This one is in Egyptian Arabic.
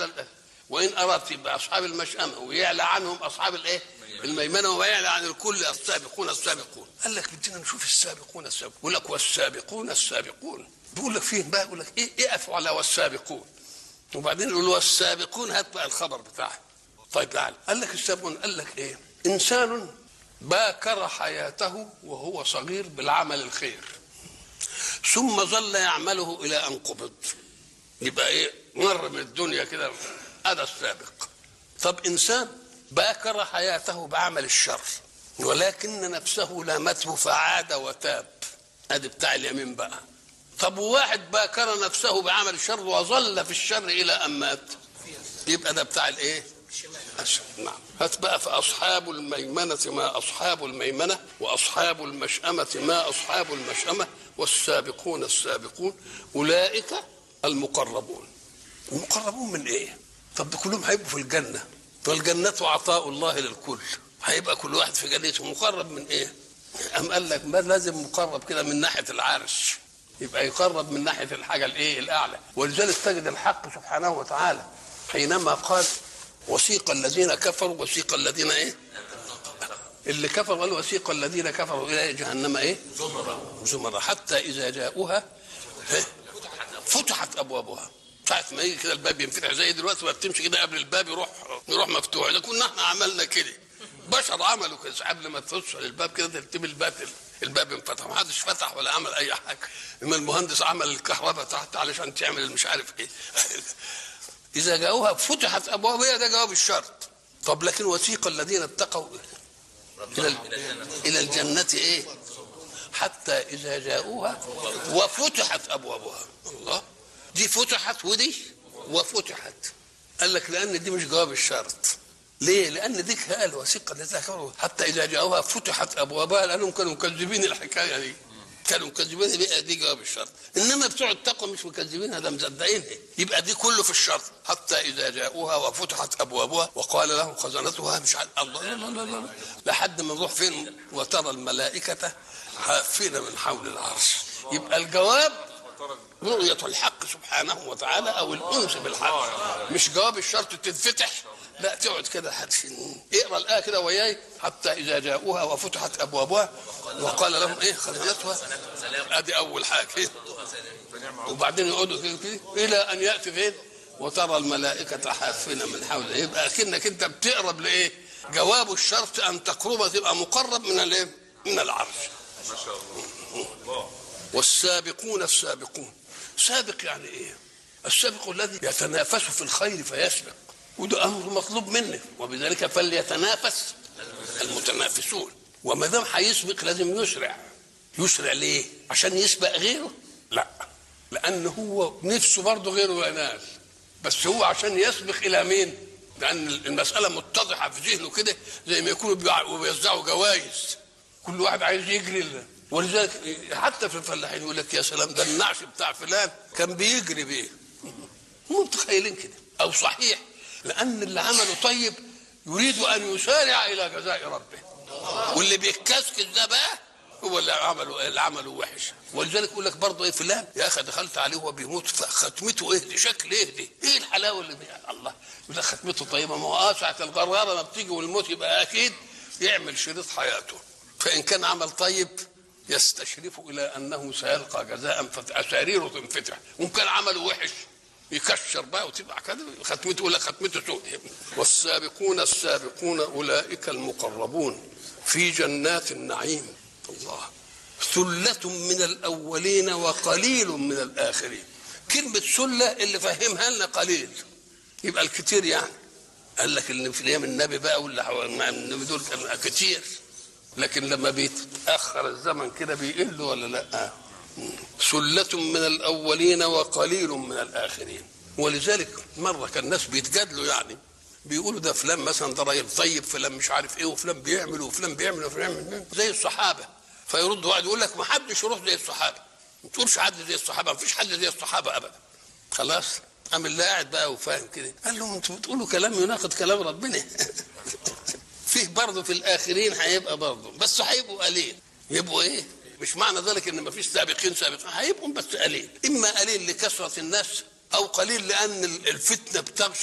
على ال- وان اردت يبقى اصحاب المشأمه ويعلى عنهم اصحاب الايه؟ الميمنه ويعلى عن الكل السابقون السابقون قال لك بدنا نشوف السابقون السابقون يقول لك والسابقون السابقون بيقول لك فين بقى يقول لك ايه اقف على والسابقون وبعدين يقول والسابقون هات بقى الخبر بتاعه طيب تعال قال لك السابقون قال لك ايه انسان باكر حياته وهو صغير بالعمل الخير ثم ظل يعمله الى ان قبض يبقى ايه مر من الدنيا كده هذا السابق طب انسان باكر حياته بعمل الشر ولكن نفسه لامته فعاد وتاب ادي بتاع اليمين بقى طب وواحد باكر نفسه بعمل الشر وظل في الشر الى ان مات يبقى ده بتاع الايه أش- نعم هات بقى فأصحاب الميمنة ما أصحاب الميمنة وأصحاب المشأمة ما أصحاب المشأمة والسابقون السابقون أولئك المقربون المقربون من إيه؟ طب ده كلهم هيبقوا في الجنة فالجنة عطاء الله للكل هيبقى كل واحد في جنته مقرب من إيه؟ أم قال لك ما لازم مقرب كده من ناحية العرش يبقى يقرب من ناحية الحاجة الإيه؟ الأعلى ولذلك تجد الحق سبحانه وتعالى حينما قال وسيق الذين كفروا وسيق الذين ايه اللي كفروا قالوا وسيق الذين كفروا الى جهنم ايه زمرا زمرا حتى اذا جاءوها إيه؟ فتحت ابوابها ساعة ما يجي كده الباب ينفتح زي دلوقتي ما بتمشي كده قبل الباب يروح يروح مفتوح ده كنا احنا عملنا كده بشر عملوا كده قبل ما تخش الباب كده ترتب الباب الباب انفتح ما حدش فتح ولا عمل اي حاجه اما المهندس عمل الكهرباء تحت علشان تعمل مش عارف ايه إذا جاءوها فتحت أبوابها ده جواب الشرط طب لكن وثيق الذين اتقوا إلى إلى الجنة إيه؟ حتى إذا جاءوها وفتحت أبوابها الله دي فتحت ودي وفتحت قال لك لأن دي مش جواب الشرط ليه؟ لأن ديك قال وثيق الذين كفروا حتى إذا جاءوها فتحت أبوابها لأنهم كانوا مكذبين الحكاية دي كانوا مكذبين بقى دي جواب الشرط انما بتوع التقوى مش مكذبينها ده مصدقينها يبقى دي كله في الشرط حتى اذا جاءوها وفتحت ابوابها وقال لهم خزنتها مش عارف الله لا لا لا لا لحد ما نروح فين وترى الملائكه حافين من حول العرش يبقى الجواب رؤية الحق سبحانه وتعالى أو الأنس بالحق مش جواب الشرط تنفتح لا تقعد كده حدش اقرا الآية كده وياي حتى إذا جاءوها وفتحت أبوابها وقال لهم إيه خزنتها أدي أول حاجة إيه؟ وبعدين يقعدوا كده كده إلى أن يأتي فين وترى الملائكة حافين من حوله يبقى أكنك أنت بتقرب لإيه جواب الشرط أن تقرب تبقى مقرب من الإيه من العرش ما شاء الله الله والسابقون السابقون سابق يعني ايه السابق الذي يتنافس في الخير فيسبق وده امر مطلوب منه وبذلك فليتنافس المتنافسون وما دام هيسبق لازم يسرع يسرع ليه عشان يسبق غيره لا لان هو نفسه برضه غيره ينال بس هو عشان يسبق الى مين لان المساله متضحه في ذهنه كده زي ما يكونوا بيع- بيوزعوا جوائز كل واحد عايز يجري ل- ولذلك حتى في الفلاحين يقول لك يا سلام ده النعش بتاع فلان كان بيجري بيه هم متخيلين كده او صحيح لان اللي عمله طيب يريد ان يسارع الى جزاء ربه واللي بيتكسكس ده بقى هو اللي عمله اللي عمله وحش ولذلك يقول لك برضه ايه فلان يا اخي دخلت عليه وهو بيموت ختمته ايه دي شكل ايه دي ايه الحلاوه اللي بي... الله يقول لك ختمته طيبه ما هو اه ساعه الغراره ما بتيجي والموت يبقى اكيد يعمل شريط حياته فان كان عمل طيب يستشرف الى انه سيلقى جزاء فاساريره تنفتح وان كان عمله وحش يكشر بقى وتبقى كده ختمته يقول لك ختمته سوء والسابقون السابقون اولئك المقربون في جنات النعيم الله ثلة من الأولين وقليل من الآخرين كلمة سلة اللي فهمها لنا قليل يبقى الكتير يعني قال لك اللي في ايام النبي بقى واللي حوالي النبي دول كانوا كتير لكن لما بيتاخر الزمن كده بيقل ولا لا سلة من الأولين وقليل من الآخرين ولذلك مرة كان الناس بيتجادلوا يعني بيقولوا ده فلان مثلا ده راجل طيب فلان مش عارف ايه وفلان بيعمل وفلان بيعمل وفلان بيعمل زي الصحابة فيرد واحد يقول لك ما حدش يروح زي الصحابة ما تقولش حد زي الصحابة ما فيش حد زي الصحابة أبدا خلاص قام اللي قاعد بقى وفاهم كده قال لهم انتوا بتقولوا كلام يناقض كلام ربنا فيه برضه في الاخرين هيبقى برضه بس هيبقوا قليل يبقوا ايه مش معنى ذلك ان ما فيش سابقين سابقين هيبقوا بس قليل اما قليل لكثره الناس او قليل لان الفتنه بتغشى